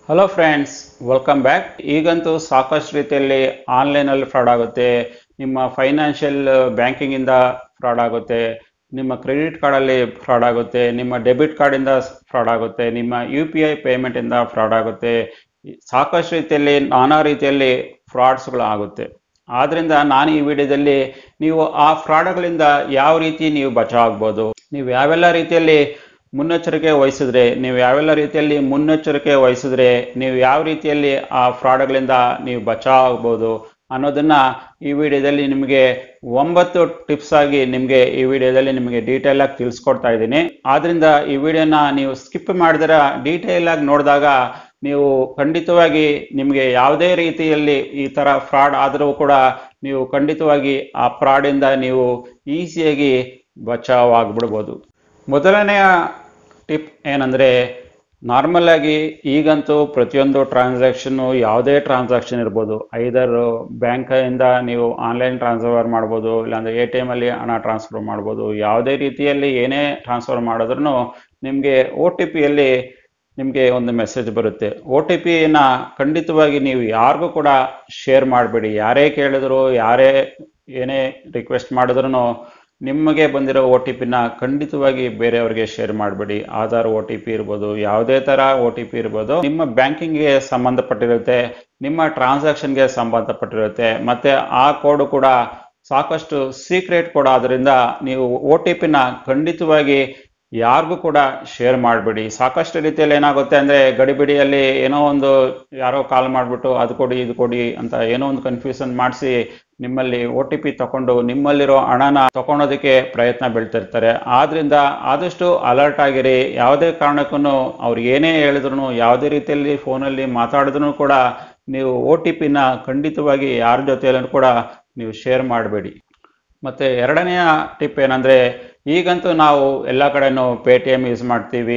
hello friends welcome back ಈಗಂತೂ ಸಾಕಷ್ಟು ರೀತಿಯಲ್ಲಿ ಆನ್ಲೈನಲ್ಲಿ ಫ್ರಾಡ್ ಆಗುತ್ತೆ ನಿಮ್ಮ ಫೈನಾನ್ಷಿಯಲ್ ಬ್ಯಾಂಕಿಂಗಿಂದ ಫ್ರಾಡ್ ಆಗುತ್ತೆ ನಿಮ್ಮ ಕ್ರೆಡಿಟ್ ಕಾರ್ಡಲ್ಲಿ ಫ್ರಾಡ್ ಆಗುತ್ತೆ ನಿಮ್ಮ ಡೆಬಿಟ್ ಕಾರ್ಡಿಂದ ಫ್ರಾಡ್ ಆಗುತ್ತೆ ನಿಮ್ಮ ಯು ಪಿ ಐ ಪೇಮೆಂಟಿಂದ ಫ್ರಾಡ್ ಆಗುತ್ತೆ ಸಾಕಷ್ಟು ರೀತಿಯಲ್ಲಿ ನಾನಾ ರೀತಿಯಲ್ಲಿ ಫ್ರಾಡ್ಸ್ಗಳು ಆಗುತ್ತೆ ಆದ್ರಿಂದ ನಾನು ಈ ವಿಡಿಯೋದಲ್ಲಿ ನೀವು ಆ ಫ್ರಾಡ್ಗಳಿಂದ ಯಾವ ರೀತಿ ನೀವು ಬಚಾವ್ ಆಗ್ಬೋದು ನೀವು ಯಾವೆಲ್ಲ ರೀತಿಯಲ್ಲಿ ಮುನ್ನೆಚ್ಚರಿಕೆ ವಹಿಸಿದ್ರೆ ನೀವು ಯಾವೆಲ್ಲ ರೀತಿಯಲ್ಲಿ ಮುನ್ನೆಚ್ಚರಿಕೆ ವಹಿಸಿದ್ರೆ ನೀವು ಯಾವ ರೀತಿಯಲ್ಲಿ ಆ ಫ್ರಾಡ್ಗಳಿಂದ ನೀವು ಬಚಾವ್ ಆಗ್ಬೋದು ಅನ್ನೋದನ್ನ ಈ ವಿಡಿಯೋದಲ್ಲಿ ನಿಮಗೆ ಒಂಬತ್ತು ಟಿಪ್ಸ್ ಆಗಿ ನಿಮಗೆ ಈ ವಿಡಿಯೋದಲ್ಲಿ ನಿಮಗೆ ಡೀಟೇಲ್ ಆಗಿ ತಿಳಿಸ್ಕೊಡ್ತಾ ಇದ್ದೀನಿ ಆದ್ರಿಂದ ಈ ವಿಡಿಯೋನ ನೀವು ಸ್ಕಿಪ್ ಮಾಡಿದ್ರೆ ಡೀಟೇಲ್ ಆಗಿ ನೋಡಿದಾಗ ನೀವು ಖಂಡಿತವಾಗಿ ನಿಮಗೆ ಯಾವುದೇ ರೀತಿಯಲ್ಲಿ ಈ ತರ ಫ್ರಾಡ್ ಆದರೂ ಕೂಡ ನೀವು ಖಂಡಿತವಾಗಿ ಆ ಫ್ರಾಡಿಂದ ನೀವು ಈಸಿಯಾಗಿ ಬಚಾವ್ ಆಗ್ಬಿಡ್ಬೋದು ಮೊದಲನೆಯ ಟಿಪ್ ಏನಂದರೆ ನಾರ್ಮಲ್ ಆಗಿ ಈಗಂತೂ ಪ್ರತಿಯೊಂದು ಟ್ರಾನ್ಸಾಕ್ಷನ್ನು ಯಾವುದೇ ಟ್ರಾನ್ಸಾಕ್ಷನ್ ಇರ್ಬೋದು ಐದರ್ ಬ್ಯಾಂಕಿಂದ ನೀವು ಆನ್ಲೈನ್ ಟ್ರಾನ್ಸ್ಫರ್ ಮಾಡ್ಬೋದು ಇಲ್ಲಾಂದರೆ ಎ ಟಿ ಎಮಲ್ಲಿ ಹಣ ಟ್ರಾನ್ಸ್ಫರ್ ಮಾಡ್ಬೋದು ಯಾವುದೇ ರೀತಿಯಲ್ಲಿ ಏನೇ ಟ್ರಾನ್ಸ್ಫರ್ ಮಾಡಿದ್ರೂ ನಿಮಗೆ ಒ ಟಿ ಪಿಯಲ್ಲಿ ನಿಮಗೆ ಒಂದು ಮೆಸೇಜ್ ಬರುತ್ತೆ ಒ ಟಿ ಪಿನ ಖಂಡಿತವಾಗಿ ನೀವು ಯಾರಿಗೂ ಕೂಡ ಶೇರ್ ಮಾಡಬೇಡಿ ಯಾರೇ ಕೇಳಿದ್ರು ಯಾರೇ ಏನೇ ರಿಕ್ವೆಸ್ಟ್ ಮಾಡಿದ್ರು ನಿಮಗೆ ಬಂದಿರೋ ಒ ಟಿ ಪಿನ ಖಂಡಿತವಾಗಿ ಬೇರೆಯವರಿಗೆ ಶೇರ್ ಮಾಡಬೇಡಿ ಆಧಾರ್ ಒ ಟಿ ಪಿ ಇರ್ಬೋದು ಯಾವುದೇ ಥರ ಒ ಟಿ ಪಿ ಇರ್ಬೋದು ನಿಮ್ಮ ಬ್ಯಾಂಕಿಂಗ್ಗೆ ಸಂಬಂಧಪಟ್ಟಿರುತ್ತೆ ನಿಮ್ಮ ಟ್ರಾನ್ಸಾಕ್ಷನ್ಗೆ ಸಂಬಂಧಪಟ್ಟಿರುತ್ತೆ ಮತ್ತೆ ಆ ಕೋಡ್ ಕೂಡ ಸಾಕಷ್ಟು ಸೀಕ್ರೆಟ್ ಕೋಡ್ ಆದ್ರಿಂದ ನೀವು ಒ ಟಿ ಪಿನ ಖಂಡಿತವಾಗಿ ಯಾರಿಗೂ ಕೂಡ ಶೇರ್ ಮಾಡಬೇಡಿ ಸಾಕಷ್ಟು ರೀತಿಯಲ್ಲಿ ಏನಾಗುತ್ತೆ ಅಂದ್ರೆ ಗಡಿಬಿಡಿಯಲ್ಲಿ ಏನೋ ಒಂದು ಯಾರೋ ಕಾಲ್ ಮಾಡಿಬಿಟ್ಟು ಅದು ಕೊಡಿ ಇದು ಕೊಡಿ ಅಂತ ಏನೋ ಒಂದು ಕನ್ಫ್ಯೂಷನ್ ಮಾಡಿಸಿ ನಿಮ್ಮಲ್ಲಿ ಒ ಟಿ ಪಿ ತಗೊಂಡು ನಿಮ್ಮಲ್ಲಿರೋ ಹಣನ ತಗೊಳೋದಕ್ಕೆ ಪ್ರಯತ್ನ ಬೀಳ್ತಿರ್ತಾರೆ ಆದ್ರಿಂದ ಆದಷ್ಟು ಅಲರ್ಟ್ ಆಗಿರಿ ಯಾವುದೇ ಕಾರಣಕ್ಕೂ ಅವ್ರು ಏನೇ ಹೇಳಿದ್ರು ಯಾವುದೇ ರೀತಿಯಲ್ಲಿ ಫೋನಲ್ಲಿ ಮಾತಾಡಿದ್ರು ಕೂಡ ನೀವು ಒ ಟಿ ಪಿನ ಖಂಡಿತವಾಗಿ ಯಾರ ಜೊತೆಯಲ್ಲೂ ಕೂಡ ನೀವು ಶೇರ್ ಮಾಡಬೇಡಿ ಮತ್ತೆ ಎರಡನೆಯ ಟಿಪ್ ಏನಂದ್ರೆ ಈಗಂತೂ ನಾವು ಎಲ್ಲ ಕಡೆನೂ ಪೇ ಟಿ ಎಮ್ ಯೂಸ್ ಮಾಡ್ತೀವಿ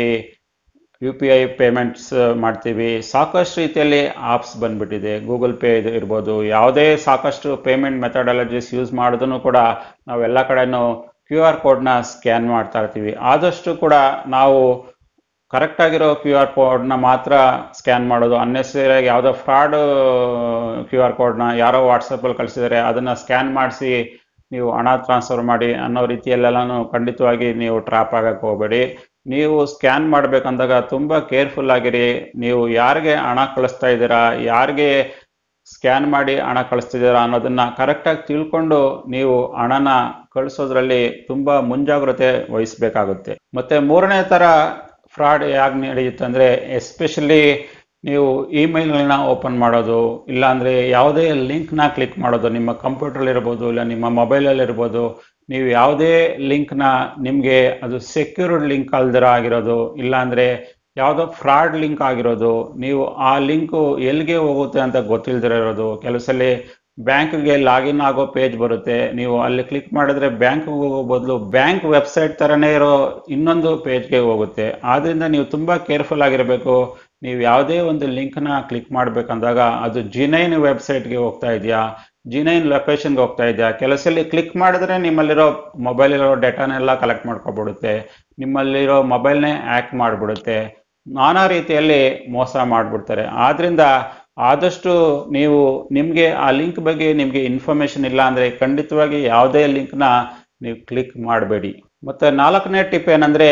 ಯು ಪಿ ಐ ಪೇಮೆಂಟ್ಸ್ ಮಾಡ್ತೀವಿ ಸಾಕಷ್ಟು ರೀತಿಯಲ್ಲಿ ಆಪ್ಸ್ ಬಂದ್ಬಿಟ್ಟಿದೆ ಗೂಗಲ್ ಪೇ ಇದು ಇರ್ಬೋದು ಯಾವುದೇ ಸಾಕಷ್ಟು ಪೇಮೆಂಟ್ ಮೆಥಡಾಲಜೀಸ್ ಯೂಸ್ ಮಾಡಿದ್ರು ಕೂಡ ನಾವು ಎಲ್ಲ ಕಡೆನೂ ಕ್ಯೂ ಆರ್ ಕೋಡ್ನ ಸ್ಕ್ಯಾನ್ ಮಾಡ್ತಾ ಇರ್ತೀವಿ ಆದಷ್ಟು ಕೂಡ ನಾವು ಕರೆಕ್ಟ್ ಆಗಿರೋ ಕ್ಯೂ ಆರ್ ಕೋಡ್ನ ಮಾತ್ರ ಸ್ಕ್ಯಾನ್ ಮಾಡೋದು ಅನ್ನೆಸರಿಯಾಗಿ ಯಾವುದೋ ಫ್ರಾಡ್ ಕ್ಯೂ ಆರ್ ಕೋಡ್ನ ಯಾರೋ ವಾಟ್ಸಪ್ಪಲ್ಲಿ ಕಳಿಸಿದರೆ ಅದನ್ನು ಸ್ಕ್ಯಾನ್ ಮಾಡಿಸಿ ನೀವು ಹಣ ಟ್ರಾನ್ಸ್ಫರ್ ಮಾಡಿ ಅನ್ನೋ ರೀತಿಯಲ್ಲೆಲ್ಲನೂ ಖಂಡಿತವಾಗಿ ನೀವು ಟ್ರಾಪ್ ಆಗಕ್ಕೆ ಹೋಗಬೇಡಿ ನೀವು ಸ್ಕ್ಯಾನ್ ಮಾಡಬೇಕಂದಾಗ ತುಂಬ ಕೇರ್ಫುಲ್ ಆಗಿರಿ ನೀವು ಯಾರಿಗೆ ಹಣ ಕಳಿಸ್ತಾ ಇದ್ದೀರಾ ಯಾರಿಗೆ ಸ್ಕ್ಯಾನ್ ಮಾಡಿ ಹಣ ಕಳಿಸ್ತಿದ್ದೀರಾ ಅನ್ನೋದನ್ನ ಕರೆಕ್ಟಾಗಿ ತಿಳ್ಕೊಂಡು ನೀವು ಹಣನ ಕಳಿಸೋದ್ರಲ್ಲಿ ತುಂಬ ಮುಂಜಾಗ್ರತೆ ವಹಿಸ್ಬೇಕಾಗುತ್ತೆ ಮತ್ತೆ ಮೂರನೇ ಥರ ಫ್ರಾಡ್ ಯಾಕೆ ನಡೆಯುತ್ತೆ ಅಂದರೆ ಎಸ್ಪೆಷಲಿ ನೀವು ಇಮೇಲ್ಗಳನ್ನ ಓಪನ್ ಮಾಡೋದು ಇಲ್ಲಾಂದರೆ ಯಾವುದೇ ಲಿಂಕ್ನ ಕ್ಲಿಕ್ ಮಾಡೋದು ನಿಮ್ಮ ಕಂಪ್ಯೂಟರ್ ಇರ್ಬೋದು ಇಲ್ಲ ನಿಮ್ಮ ಮೊಬೈಲಲ್ಲಿ ಇರ್ಬೋದು ನೀವು ಯಾವುದೇ ಲಿಂಕ್ನ ನಿಮಗೆ ಅದು ಸೆಕ್ಯೂರ್ಡ್ ಲಿಂಕ್ ಅಲ್ದಿರ ಆಗಿರೋದು ಇಲ್ಲಾಂದರೆ ಯಾವುದೋ ಫ್ರಾಡ್ ಲಿಂಕ್ ಆಗಿರೋದು ನೀವು ಆ ಲಿಂಕು ಎಲ್ಲಿಗೆ ಹೋಗುತ್ತೆ ಅಂತ ಗೊತ್ತಿಲ್ದಿರ ಇರೋದು ಕೆಲವು ಸಲ ಬ್ಯಾಂಕ್ಗೆ ಲಾಗಿನ್ ಆಗೋ ಪೇಜ್ ಬರುತ್ತೆ ನೀವು ಅಲ್ಲಿ ಕ್ಲಿಕ್ ಮಾಡಿದ್ರೆ ಬ್ಯಾಂಕ್ಗೆ ಹೋಗೋ ಬದಲು ಬ್ಯಾಂಕ್ ವೆಬ್ಸೈಟ್ ಥರನೇ ಇರೋ ಇನ್ನೊಂದು ಪೇಜ್ಗೆ ಹೋಗುತ್ತೆ ಆದ್ರಿಂದ ನೀವು ತುಂಬ ಕೇರ್ಫುಲ್ ಆಗಿರಬೇಕು ನೀವು ಯಾವುದೇ ಒಂದು ಲಿಂಕ್ನ ಕ್ಲಿಕ್ ಮಾಡ್ಬೇಕಂದಾಗ ಅದು ಜಿನೈನ್ ವೆಬ್ಸೈಟ್ಗೆ ಹೋಗ್ತಾ ಇದೆಯಾ ಜಿನೈನ್ ಲೊಕೇಶನ್ಗೆ ಹೋಗ್ತಾ ಇದೆಯಾ ಕೆಲಸಲ್ಲಿ ಕ್ಲಿಕ್ ಮಾಡಿದ್ರೆ ನಿಮ್ಮಲ್ಲಿರೋ ಮೊಬೈಲಿರೋ ಡೇಟಾನೆಲ್ಲ ಕಲೆಕ್ಟ್ ಮಾಡ್ಕೊಬಿಡುತ್ತೆ ನಿಮ್ಮಲ್ಲಿರೋ ಮೊಬೈಲ್ನೇ ಹ್ಯಾಕ್ ಮಾಡಿಬಿಡುತ್ತೆ ನಾನಾ ರೀತಿಯಲ್ಲಿ ಮೋಸ ಮಾಡಿಬಿಡ್ತಾರೆ ಆದ್ರಿಂದ ಆದಷ್ಟು ನೀವು ನಿಮಗೆ ಆ ಲಿಂಕ್ ಬಗ್ಗೆ ನಿಮಗೆ ಇನ್ಫಾರ್ಮೇಶನ್ ಇಲ್ಲ ಅಂದರೆ ಖಂಡಿತವಾಗಿ ಯಾವುದೇ ಲಿಂಕ್ನ ನೀವು ಕ್ಲಿಕ್ ಮಾಡಬೇಡಿ ಮತ್ತು ನಾಲ್ಕನೇ ಟಿಪ್ ಏನಂದರೆ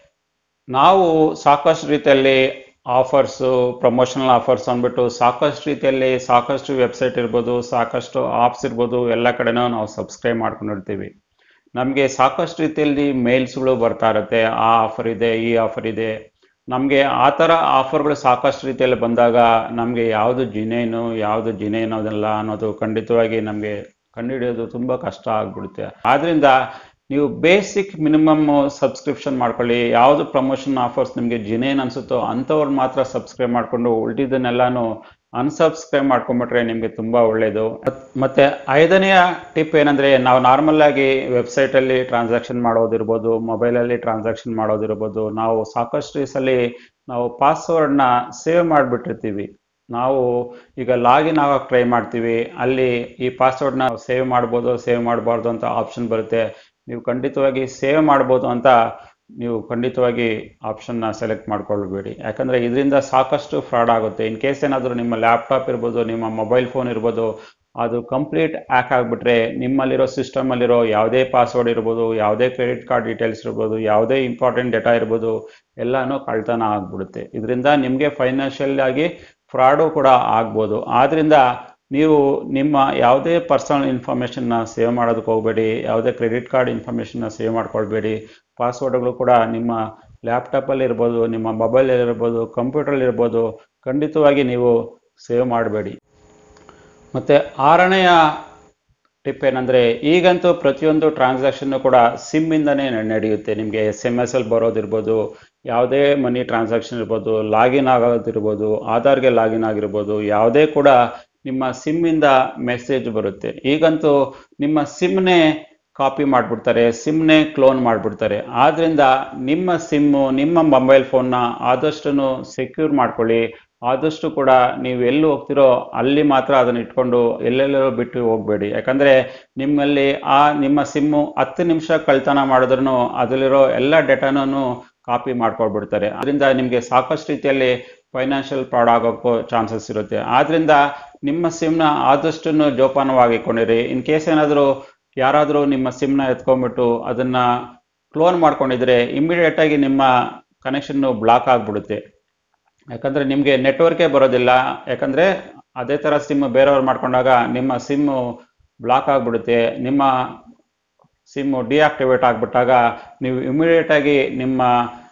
ನಾವು ಸಾಕಷ್ಟು ರೀತಿಯಲ್ಲಿ ಆಫರ್ಸು ಪ್ರಮೋಷನಲ್ ಆಫರ್ಸ್ ಅಂದ್ಬಿಟ್ಟು ಸಾಕಷ್ಟು ರೀತಿಯಲ್ಲಿ ಸಾಕಷ್ಟು ವೆಬ್ಸೈಟ್ ಇರ್ಬೋದು ಸಾಕಷ್ಟು ಆಪ್ಸ್ ಇರ್ಬೋದು ಎಲ್ಲ ಕಡೆನೂ ನಾವು ಸಬ್ಸ್ಕ್ರೈಬ್ ಮಾಡ್ಕೊಂಡಿರ್ತೀವಿ ನಮಗೆ ಸಾಕಷ್ಟು ರೀತಿಯಲ್ಲಿ ಮೇಲ್ಸ್ಗಳು ಬರ್ತಾ ಇರುತ್ತೆ ಆ ಆಫರ್ ಇದೆ ಈ ಆಫರ್ ಇದೆ ನಮಗೆ ಆ ಥರ ಆಫರ್ಗಳು ಸಾಕಷ್ಟು ರೀತಿಯಲ್ಲಿ ಬಂದಾಗ ನಮಗೆ ಯಾವುದು ಜಿನೇನು ಯಾವುದು ಜಿನೇನು ಅದಲ್ಲ ಅನ್ನೋದು ಖಂಡಿತವಾಗಿ ನಮಗೆ ಕಂಡುಹಿಡಿಯೋದು ತುಂಬ ಕಷ್ಟ ಆಗ್ಬಿಡುತ್ತೆ ಆದ್ರಿಂದ ನೀವು ಬೇಸಿಕ್ ಮಿನಿಮಮ್ ಸಬ್ಸ್ಕ್ರಿಪ್ಷನ್ ಮಾಡ್ಕೊಳ್ಳಿ ಯಾವುದು ಪ್ರಮೋಷನ್ ಆಫರ್ಸ್ ನಿಮಗೆ ಜಿನೇನ್ ಅನ್ಸುತ್ತೋ ಅಂಥವ್ರು ಮಾತ್ರ ಸಬ್ಸ್ಕ್ರೈಬ್ ಮಾಡಿಕೊಂಡು ಉಳಿದಿದ್ದನ್ನೆಲ್ಲಾನು ಅನ್ಸಬ್ಸ್ಕ್ರೈಬ್ ಮಾಡ್ಕೊಂಬಿಟ್ರೆ ನಿಮಗೆ ತುಂಬ ಒಳ್ಳೆಯದು ಮತ್ತೆ ಐದನೆಯ ಟಿಪ್ ಏನಂದರೆ ನಾವು ನಾರ್ಮಲ್ ಆಗಿ ವೆಬ್ಸೈಟಲ್ಲಿ ಟ್ರಾನ್ಸಾಕ್ಷನ್ ಮಾಡೋದಿರ್ಬೋದು ಮೊಬೈಲಲ್ಲಿ ಟ್ರಾನ್ಸಾಕ್ಷನ್ ಮಾಡೋದಿರ್ಬೋದು ನಾವು ಸಾಕಷ್ಟು ಸಲ ನಾವು ಪಾಸ್ವರ್ಡ್ನ ಸೇವ್ ಮಾಡಿಬಿಟ್ಟಿರ್ತೀವಿ ನಾವು ಈಗ ಲಾಗಿನ್ ಆಗೋಕೆ ಟ್ರೈ ಮಾಡ್ತೀವಿ ಅಲ್ಲಿ ಈ ಪಾಸ್ವರ್ಡ್ನ ಸೇವ್ ಮಾಡ್ಬೋದು ಸೇವ್ ಮಾಡಬಾರ್ದು ಅಂತ ಆಪ್ಷನ್ ಬರುತ್ತೆ ನೀವು ಖಂಡಿತವಾಗಿ ಸೇವ್ ಮಾಡ್ಬೋದು ಅಂತ ನೀವು ಖಂಡಿತವಾಗಿ ಆಪ್ಷನ್ನ ಸೆಲೆಕ್ಟ್ ಮಾಡ್ಕೊಳ್ಬೇಡಿ ಯಾಕಂದರೆ ಇದರಿಂದ ಸಾಕಷ್ಟು ಫ್ರಾಡ್ ಆಗುತ್ತೆ ಇನ್ ಕೇಸ್ ಏನಾದರೂ ನಿಮ್ಮ ಲ್ಯಾಪ್ಟಾಪ್ ಇರ್ಬೋದು ನಿಮ್ಮ ಮೊಬೈಲ್ ಫೋನ್ ಇರ್ಬೋದು ಅದು ಕಂಪ್ಲೀಟ್ ಹ್ಯಾಕ್ ಆಗಿಬಿಟ್ರೆ ನಿಮ್ಮಲ್ಲಿರೋ ಸಿಸ್ಟಮಲ್ಲಿರೋ ಯಾವುದೇ ಪಾಸ್ವರ್ಡ್ ಇರ್ಬೋದು ಯಾವುದೇ ಕ್ರೆಡಿಟ್ ಕಾರ್ಡ್ ಡೀಟೇಲ್ಸ್ ಇರ್ಬೋದು ಯಾವುದೇ ಇಂಪಾರ್ಟೆಂಟ್ ಡೇಟಾ ಇರ್ಬೋದು ಎಲ್ಲನೂ ಕಳ್ತನ ಆಗ್ಬಿಡುತ್ತೆ ಇದರಿಂದ ನಿಮಗೆ ಫೈನಾನ್ಷಿಯಲ್ ಆಗಿ ಫ್ರಾಡು ಕೂಡ ಆಗ್ಬೋದು ಆದ್ದರಿಂದ ನೀವು ನಿಮ್ಮ ಯಾವುದೇ ಪರ್ಸನಲ್ ಇನ್ಫಾರ್ಮೇಷನ್ನ ಸೇವ್ ಮಾಡೋದಕ್ಕೆ ಹೋಗಬೇಡಿ ಯಾವುದೇ ಕ್ರೆಡಿಟ್ ಕಾರ್ಡ್ ಇನ್ಫಾರ್ಮೇಷನ್ನ ಸೇವ್ ಮಾಡ್ಕೊಳ್ಬೇಡಿ ಪಾಸ್ವರ್ಡ್ಗಳು ಕೂಡ ನಿಮ್ಮ ಲ್ಯಾಪ್ಟಾಪಲ್ಲಿ ಇರ್ಬೋದು ನಿಮ್ಮ ಮೊಬೈಲಲ್ಲಿ ಇರ್ಬೋದು ಕಂಪ್ಯೂಟರಲ್ಲಿ ಇರ್ಬೋದು ಖಂಡಿತವಾಗಿ ನೀವು ಸೇವ್ ಮಾಡಬೇಡಿ ಮತ್ತು ಆರನೆಯ ಟಿಪ್ ಏನಂದರೆ ಈಗಂತೂ ಪ್ರತಿಯೊಂದು ಟ್ರಾನ್ಸಾಕ್ಷನ್ನು ಕೂಡ ಸಿಮ್ಮಿಂದನೇ ನಡೆಯುತ್ತೆ ನಿಮಗೆ ಎಸ್ ಎಮ್ ಎಸ್ ಅಲ್ಲಿ ಬರೋದಿರ್ಬೋದು ಯಾವುದೇ ಮನಿ ಟ್ರಾನ್ಸಾಕ್ಷನ್ ಇರ್ಬೋದು ಲಾಗಿನ್ ಆಗೋದಿರ್ಬೋದು ಆಧಾರ್ಗೆ ಲಾಗಿನ್ ಆಗಿರ್ಬೋದು ಯಾವುದೇ ಕೂಡ ನಿಮ್ಮ ಸಿಮ್ಮಿಂದ ಮೆಸೇಜ್ ಬರುತ್ತೆ ಈಗಂತೂ ನಿಮ್ಮ ಸಿಮ್ನೇ ಕಾಪಿ ಮಾಡಿಬಿಡ್ತಾರೆ ಸಿಮ್ನೇ ಕ್ಲೋನ್ ಮಾಡಿಬಿಡ್ತಾರೆ ಆದ್ದರಿಂದ ನಿಮ್ಮ ಸಿಮ್ಮು ನಿಮ್ಮ ಮೊಬೈಲ್ ಫೋನ್ನ ಆದಷ್ಟು ಸೆಕ್ಯೂರ್ ಮಾಡ್ಕೊಳ್ಳಿ ಆದಷ್ಟು ಕೂಡ ನೀವು ಎಲ್ಲಿ ಹೋಗ್ತಿರೋ ಅಲ್ಲಿ ಮಾತ್ರ ಅದನ್ನು ಇಟ್ಕೊಂಡು ಎಲ್ಲೆಲ್ಲೋ ಬಿಟ್ಟು ಹೋಗಬೇಡಿ ಯಾಕಂದರೆ ನಿಮ್ಮಲ್ಲಿ ಆ ನಿಮ್ಮ ಸಿಮ್ಮು ಹತ್ತು ನಿಮಿಷ ಕಳ್ತನ ಮಾಡಿದ್ರೂ ಅದರಲ್ಲಿರೋ ಎಲ್ಲ ಡೇಟಾನೂ ಕಾಪಿ ಮಾಡ್ಕೊಳ್ಬಿಡ್ತಾರೆ ಅದರಿಂದ ನಿಮಗೆ ಸಾಕಷ್ಟು ರೀತಿಯಲ್ಲಿ ಫೈನಾನ್ಷಿಯಲ್ ಫ್ರಾಡ್ ಆಗೋಕ್ಕೂ ಚಾನ್ಸಸ್ ಇರುತ್ತೆ ಆದ್ದರಿಂದ ನಿಮ್ಮ ಸಿಮ್ನ ಆದಷ್ಟು ಜೋಪಾನವಾಗಿಕೊಂಡಿರಿ ಇನ್ ಕೇಸ್ ಏನಾದರೂ ಯಾರಾದರೂ ನಿಮ್ಮ ಸಿಮ್ನ ಎತ್ಕೊಂಡ್ಬಿಟ್ಟು ಅದನ್ನು ಕ್ಲೋನ್ ಮಾಡ್ಕೊಂಡಿದ್ರೆ ಇಮಿಡಿಯೇಟಾಗಿ ನಿಮ್ಮ ಕನೆಕ್ಷನ್ನು ಬ್ಲಾಕ್ ಆಗಿಬಿಡುತ್ತೆ ಯಾಕಂದರೆ ನಿಮಗೆ ನೆಟ್ವರ್ಕೇ ಬರೋದಿಲ್ಲ ಯಾಕಂದರೆ ಅದೇ ಥರ ಸಿಮ್ ಬೇರೆಯವ್ರು ಮಾಡ್ಕೊಂಡಾಗ ನಿಮ್ಮ ಸಿಮ್ಮು ಬ್ಲಾಕ್ ಆಗಿಬಿಡುತ್ತೆ ನಿಮ್ಮ ಸಿಮ್ಮು ಡಿಆಕ್ಟಿವೇಟ್ ಆಗಿಬಿಟ್ಟಾಗ ನೀವು ಇಮಿಡಿಯೇಟಾಗಿ ನಿಮ್ಮ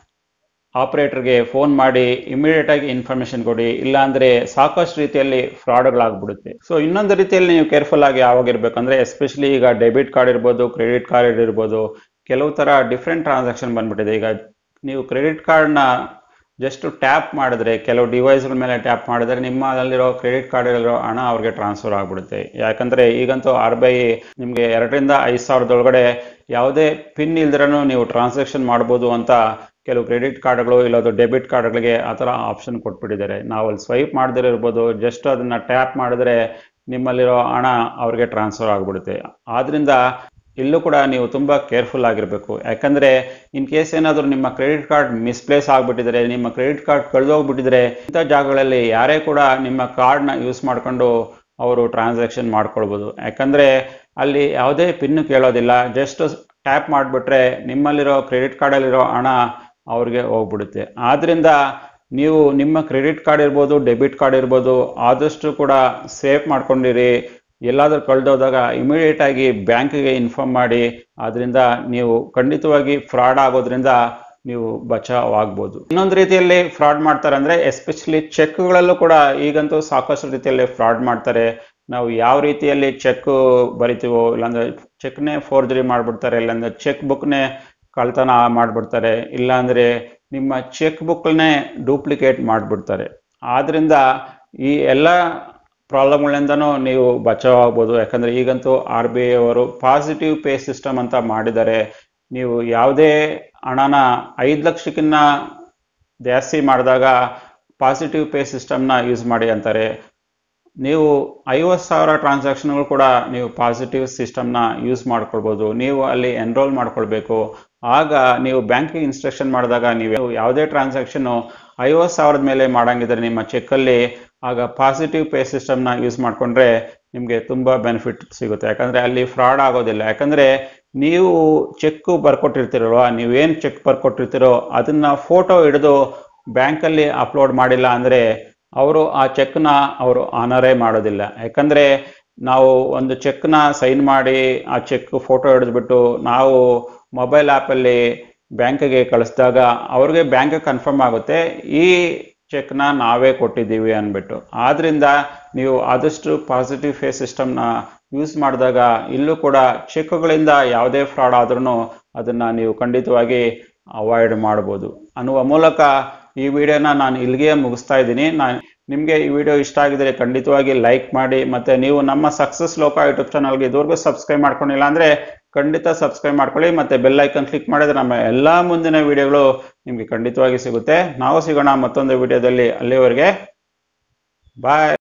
ಆಪ್ರೇಟರ್ಗೆ ಫೋನ್ ಮಾಡಿ ಇಮಿಡಿಯೇಟಾಗಿ ಇನ್ಫಾರ್ಮೇಷನ್ ಕೊಡಿ ಇಲ್ಲಾಂದರೆ ಸಾಕಷ್ಟು ರೀತಿಯಲ್ಲಿ ಫ್ರಾಡ್ಗಳಾಗ್ಬಿಡುತ್ತೆ ಸೊ ಇನ್ನೊಂದು ರೀತಿಯಲ್ಲಿ ನೀವು ಕೇರ್ಫುಲ್ ಆಗಿ ಯಾವಾಗಿರ್ಬೇಕಂದ್ರೆ ಎಸ್ಪೆಷಲಿ ಈಗ ಡೆಬಿಟ್ ಕಾರ್ಡ್ ಇರ್ಬೋದು ಕ್ರೆಡಿಟ್ ಕಾರ್ಡ್ ಇರ್ಬೋದು ಕೆಲವು ಥರ ಡಿಫ್ರೆಂಟ್ ಟ್ರಾನ್ಸಾಕ್ಷನ್ ಬಂದ್ಬಿಟ್ಟಿದೆ ಈಗ ನೀವು ಕ್ರೆಡಿಟ್ ಕಾರ್ಡ್ನ ಜಸ್ಟ್ ಟ್ಯಾಪ್ ಮಾಡಿದ್ರೆ ಕೆಲವು ಡಿವೈಸ್ಗಳ ಮೇಲೆ ಟ್ಯಾಪ್ ಮಾಡಿದ್ರೆ ನಿಮ್ಮಲ್ಲಿರೋ ಕ್ರೆಡಿಟ್ ಕಾರ್ಡಲ್ಲಿರೋ ಹಣ ಅವ್ರಿಗೆ ಟ್ರಾನ್ಸ್ಫರ್ ಆಗಿಬಿಡುತ್ತೆ ಯಾಕಂದರೆ ಈಗಂತೂ ಆರ್ ಬಿ ಐ ನಿಮಗೆ ಎರಡರಿಂದ ಐದು ಸಾವಿರದೊಳಗಡೆ ಯಾವುದೇ ಪಿನ್ ಇಲ್ದಿರನು ನೀವು ಟ್ರಾನ್ಸಾಕ್ಷನ್ ಮಾಡ್ಬೋದು ಅಂತ ಕೆಲವು ಕ್ರೆಡಿಟ್ ಕಾರ್ಡ್ಗಳು ಇಲ್ಲದು ಡೆಬಿಟ್ ಕಾರ್ಡ್ಗಳಿಗೆ ಆ ಥರ ಆಪ್ಷನ್ ಕೊಟ್ಬಿಟ್ಟಿದ್ದಾರೆ ನಾವು ಅಲ್ಲಿ ಸ್ವೈಪ್ ಮಾಡದಿರೋ ಇರ್ಬೋದು ಜಸ್ಟ್ ಅದನ್ನು ಟ್ಯಾಪ್ ಮಾಡಿದ್ರೆ ನಿಮ್ಮಲ್ಲಿರೋ ಹಣ ಅವ್ರಿಗೆ ಟ್ರಾನ್ಸ್ಫರ್ ಆಗಿಬಿಡುತ್ತೆ ಆದ್ದರಿಂದ ಇಲ್ಲೂ ಕೂಡ ನೀವು ತುಂಬ ಕೇರ್ಫುಲ್ ಆಗಿರಬೇಕು ಯಾಕಂದರೆ ಇನ್ ಕೇಸ್ ಏನಾದರೂ ನಿಮ್ಮ ಕ್ರೆಡಿಟ್ ಕಾರ್ಡ್ ಮಿಸ್ಪ್ಲೇಸ್ ಆಗಿಬಿಟ್ಟಿದ್ರೆ ನಿಮ್ಮ ಕ್ರೆಡಿಟ್ ಕಾರ್ಡ್ ಕಳೆದೋಗ್ಬಿಟ್ಟಿದ್ರೆ ಇಂಥ ಜಾಗಗಳಲ್ಲಿ ಯಾರೇ ಕೂಡ ನಿಮ್ಮ ಕಾರ್ಡ್ನ ಯೂಸ್ ಮಾಡ್ಕೊಂಡು ಅವರು ಟ್ರಾನ್ಸಾಕ್ಷನ್ ಮಾಡ್ಕೊಳ್ಬೋದು ಯಾಕಂದರೆ ಅಲ್ಲಿ ಯಾವುದೇ ಪಿನ್ನು ಕೇಳೋದಿಲ್ಲ ಜಸ್ಟ್ ಟ್ಯಾಪ್ ಮಾಡಿಬಿಟ್ರೆ ನಿಮ್ಮಲ್ಲಿರೋ ಕ್ರೆಡಿಟ್ ಕಾರ್ಡಲ್ಲಿರೋ ಹಣ ಅವ್ರಿಗೆ ಹೋಗ್ಬಿಡುತ್ತೆ ಆದ್ದರಿಂದ ನೀವು ನಿಮ್ಮ ಕ್ರೆಡಿಟ್ ಕಾರ್ಡ್ ಇರ್ಬೋದು ಡೆಬಿಟ್ ಕಾರ್ಡ್ ಇರ್ಬೋದು ಆದಷ್ಟು ಕೂಡ ಸೇಫ್ ಮಾಡ್ಕೊಂಡಿರಿ ಎಲ್ಲಾದರೂ ಕಳೆದೋದಾಗ ಇಮಿಡಿಯೇಟ್ ಆಗಿ ಬ್ಯಾಂಕಿಗೆ ಇನ್ಫಾರ್ಮ್ ಮಾಡಿ ಅದರಿಂದ ನೀವು ಖಂಡಿತವಾಗಿ ಫ್ರಾಡ್ ಆಗೋದ್ರಿಂದ ನೀವು ಬಚಾವ್ ಆಗ್ಬೋದು ಇನ್ನೊಂದು ರೀತಿಯಲ್ಲಿ ಫ್ರಾಡ್ ಮಾಡ್ತಾರೆ ಅಂದರೆ ಎಸ್ಪೆಷಲಿ ಚೆಕ್ಗಳಲ್ಲೂ ಕೂಡ ಈಗಂತೂ ಸಾಕಷ್ಟು ರೀತಿಯಲ್ಲಿ ಫ್ರಾಡ್ ಮಾಡ್ತಾರೆ ನಾವು ಯಾವ ರೀತಿಯಲ್ಲಿ ಚೆಕ್ ಬರಿತೀವೋ ಇಲ್ಲಾಂದ್ರೆ ಚೆಕ್ನೇ ಫೋರ್ಜರಿ ಮಾಡಿಬಿಡ್ತಾರೆ ಇಲ್ಲಾಂದ್ರೆ ಚೆಕ್ ಬುಕ್ನೇ ಕಳ್ತನ ಮಾಡಿಬಿಡ್ತಾರೆ ಇಲ್ಲಾಂದರೆ ನಿಮ್ಮ ಚೆಕ್ ಬುಕ್ನೇ ಡೂಪ್ಲಿಕೇಟ್ ಮಾಡಿಬಿಡ್ತಾರೆ ಆದ್ದರಿಂದ ಈ ಎಲ್ಲ ಪ್ರಾಬ್ಲಮ್ಗಳಿಂದನೂ ನೀವು ಬಚಾವ್ ಆಗ್ಬೋದು ಯಾಕಂದರೆ ಈಗಂತೂ ಆರ್ ಬಿ ಐ ಅವರು ಪಾಸಿಟಿವ್ ಪೇ ಸಿಸ್ಟಮ್ ಅಂತ ಮಾಡಿದ್ದಾರೆ ನೀವು ಯಾವುದೇ ಹಣನ ಐದು ಲಕ್ಷಕ್ಕಿಂತ ಜಾಸ್ತಿ ಮಾಡಿದಾಗ ಪಾಸಿಟಿವ್ ಪೇ ಸಿಸ್ಟಮ್ನ ಯೂಸ್ ಮಾಡಿ ಅಂತಾರೆ ನೀವು ಐವತ್ತು ಸಾವಿರ ಟ್ರಾನ್ಸಾಕ್ಷನ್ಗಳು ಕೂಡ ನೀವು ಪಾಸಿಟಿವ್ ಸಿಸ್ಟಮ್ನ ಯೂಸ್ ಮಾಡ್ಕೊಳ್ಬೋದು ನೀವು ಅಲ್ಲಿ ಎನ್ರೋಲ್ ಮಾಡ್ಕೊಳ್ಬೇಕು ಆಗ ನೀವು ಬ್ಯಾಂಕಿಗೆ ಇನ್ಸ್ಟ್ರಕ್ಷನ್ ಮಾಡಿದಾಗ ನೀವು ಯಾವುದೇ ಟ್ರಾನ್ಸಾಕ್ಷನ್ನು ಐವತ್ತು ಸಾವಿರದ ಮೇಲೆ ಮಾಡಂಗಿದ್ರೆ ನಿಮ್ಮ ಚೆಕ್ಕಲ್ಲಿ ಆಗ ಪಾಸಿಟಿವ್ ಪೇ ಸಿಸ್ಟಮ್ನ ಯೂಸ್ ಮಾಡಿಕೊಂಡ್ರೆ ನಿಮಗೆ ತುಂಬ ಬೆನಿಫಿಟ್ ಸಿಗುತ್ತೆ ಯಾಕಂದರೆ ಅಲ್ಲಿ ಫ್ರಾಡ್ ಆಗೋದಿಲ್ಲ ಯಾಕಂದರೆ ನೀವು ಚೆಕ್ ಬರ್ಕೊಟ್ಟಿರ್ತೀರಲ್ವ ನೀವೇನು ಚೆಕ್ ಬರ್ಕೊಟ್ಟಿರ್ತೀರೋ ಅದನ್ನು ಫೋಟೋ ಹಿಡಿದು ಬ್ಯಾಂಕಲ್ಲಿ ಅಪ್ಲೋಡ್ ಮಾಡಿಲ್ಲ ಅಂದರೆ ಅವರು ಆ ಚೆಕ್ನ ಅವರು ಆನರೇ ಮಾಡೋದಿಲ್ಲ ಯಾಕಂದರೆ ನಾವು ಒಂದು ಚೆಕ್ನ ಸೈನ್ ಮಾಡಿ ಆ ಚೆಕ್ ಫೋಟೋ ಹಿಡಿದ್ಬಿಟ್ಟು ನಾವು ಮೊಬೈಲ್ ಆ್ಯಪಲ್ಲಿ ಬ್ಯಾಂಕಿಗೆ ಕಳಿಸಿದಾಗ ಅವ್ರಿಗೆ ಬ್ಯಾಂಕ್ ಕನ್ಫರ್ಮ್ ಆಗುತ್ತೆ ಈ ಚೆಕ್ನ ನಾವೇ ಕೊಟ್ಟಿದ್ದೀವಿ ಅಂದ್ಬಿಟ್ಟು ಆದ್ದರಿಂದ ನೀವು ಆದಷ್ಟು ಪಾಸಿಟಿವ್ ಫೇ ಸಿಸ್ಟಮ್ನ ಯೂಸ್ ಮಾಡಿದಾಗ ಇಲ್ಲೂ ಕೂಡ ಚೆಕ್ಗಳಿಂದ ಯಾವುದೇ ಫ್ರಾಡ್ ಆದ್ರೂ ಅದನ್ನು ನೀವು ಖಂಡಿತವಾಗಿ ಅವಾಯ್ಡ್ ಮಾಡ್ಬೋದು ಅನ್ನುವ ಮೂಲಕ ಈ ವಿಡಿಯೋನ ನಾನು ಇಲ್ಲಿಗೆ ಮುಗಿಸ್ತಾ ಇದ್ದೀನಿ ನಾನು ನಿಮಗೆ ಈ ವಿಡಿಯೋ ಇಷ್ಟ ಆಗಿದರೆ ಖಂಡಿತವಾಗಿ ಲೈಕ್ ಮಾಡಿ ಮತ್ತು ನೀವು ನಮ್ಮ ಸಕ್ಸಸ್ ಲೋಕ ಯೂಟ್ಯೂಬ್ ಚಾನಲ್ಗೆ ಇದುವರೆಗೂ ಸಬ್ಸ್ಕ್ರೈಬ್ ಮಾಡ್ಕೊಂಡಿಲ್ಲ ಅಂದರೆ ಖಂಡಿತ ಸಬ್ಸ್ಕ್ರೈಬ್ ಮಾಡ್ಕೊಳ್ಳಿ ಮತ್ತು ಬೆಲ್ ಐಕನ್ ಕ್ಲಿಕ್ ಮಾಡಿದ್ರೆ ನಮ್ಮ ಎಲ್ಲ ಮುಂದಿನ ವಿಡಿಯೋಗಳು ನಿಮಗೆ ಖಂಡಿತವಾಗಿ ಸಿಗುತ್ತೆ ನಾವು ಸಿಗೋಣ ಮತ್ತೊಂದು ವಿಡಿಯೋದಲ್ಲಿ ಅಲ್ಲಿವರೆಗೆ ಬಾಯ್